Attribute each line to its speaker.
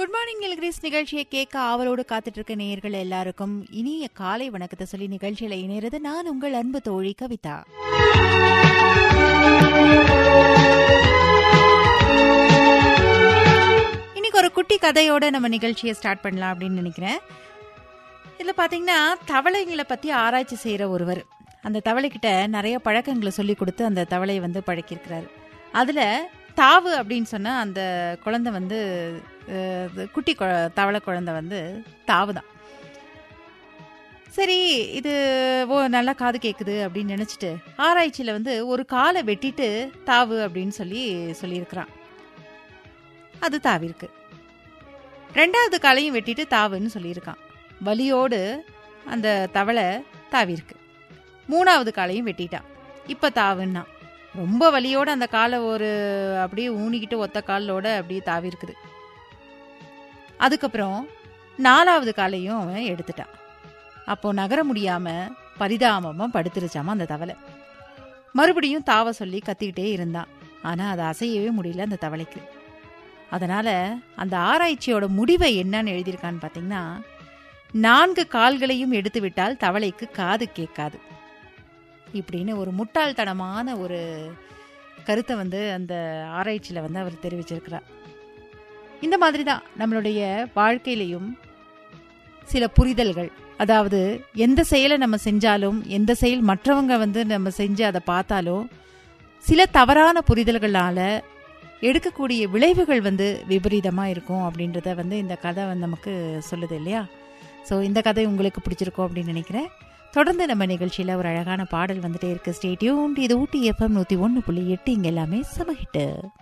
Speaker 1: good morning Nilgiris நிகழ்ச்சியை கேட்க ஆவலோடு காத்துட்டு இருக்க நேயர்கள் எல்லாருக்கும் இனிய காலை வணக்கத்தை சொல்லி நிகழ்ச்சியில இணையறது நான் உங்கள் அன்பு தோழி கவிதா இன்னைக்கு ஒரு குட்டி கதையோட நம்ம நிகழ்ச்சியை ஸ்டார்ட் பண்ணலாம் அப்படின்னு நினைக்கிறேன் இதில் பார்த்தீங்கன்னா தவளைங்களை பற்றி ஆராய்ச்சி செய்கிற ஒருவர் அந்த தவளைக்கிட்ட நிறைய பழக்கங்களை சொல்லி கொடுத்து அந்த தவளையை வந்து பழக்கியிருக்கிறாரு அதில் தாவு அப்படின்னு சொன்னால் அந்த குழந்தை வந்து அஹ், இது குட்டி குழ- தவளை குழந்தை வந்து தாவு தான் சரி இது ஓ நல்லா காது கேட்குது அப்படின்னு நினச்சிட்டு ஆராய்ச்சியில் வந்து ஒரு காலை வெட்டிட்டு தாவு அப்படின்னு சொல்லி சொல்லியிருக்கிறான் அது தாவிருக்கு ரெண்டாவது காலையும் வெட்டிட்டு தாவுன்னு சொல்லியிருக்கான் வலியோடு அந்த தவளை தாவிருக்கு மூணாவது காலையும் வெட்டிட்டான் இப்போ தாவுன்னா ரொம்ப வலியோட அந்த காலை ஒரு அப்படியே ஊனிக்கிட்டு ஒத்த காலோட அப்படியே தாவி இருக்குது அதுக்கப்புறம் நாலாவது காலையும் அவன் எடுத்துட்டான் அப்போ நகர முடியாம பரிதாபமா படுத்துருச்சாமா அந்த தவளை மறுபடியும் தாவ சொல்லி கத்திக்கிட்டே இருந்தான் ஆனா அதை அசையவே முடியல அந்த தவளைக்கு அதனால அந்த ஆராய்ச்சியோட முடிவை என்னன்னு எழுதியிருக்கான்னு பார்த்தீங்கன்னா நான்கு கால்களையும் எடுத்து விட்டால் தவளைக்கு காது கேட்காது இப்படின்னு ஒரு முட்டாள்தனமான ஒரு கருத்தை வந்து அந்த ஆராய்ச்சியில் வந்து அவர் தெரிவிச்சிருக்கிறார் இந்த மாதிரி தான் நம்மளுடைய வாழ்க்கையிலையும் சில புரிதல்கள் அதாவது எந்த செயலை நம்ம செஞ்சாலும் எந்த செயல் மற்றவங்க வந்து நம்ம செஞ்சு அதை பார்த்தாலும் சில தவறான புரிதல்களால எடுக்கக்கூடிய விளைவுகள் வந்து விபரீதமாக இருக்கும் அப்படின்றத வந்து இந்த கதை வந்து நமக்கு சொல்லுது இல்லையா ஸோ இந்த கதை உங்களுக்கு பிடிச்சிருக்கோம் அப்படின்னு நினைக்கிறேன் தொடர்ந்து நம்ம நிகழ்ச்சியில் ஒரு அழகான பாடல் வந்துட்டே இருக்கு ஸ்டேட்யூன் இது ஊட்டி எஃப்எம் நூற்றி ஒன்று புள்ளி எட்டு இங்கே எல்லாமே சமஹிட்டு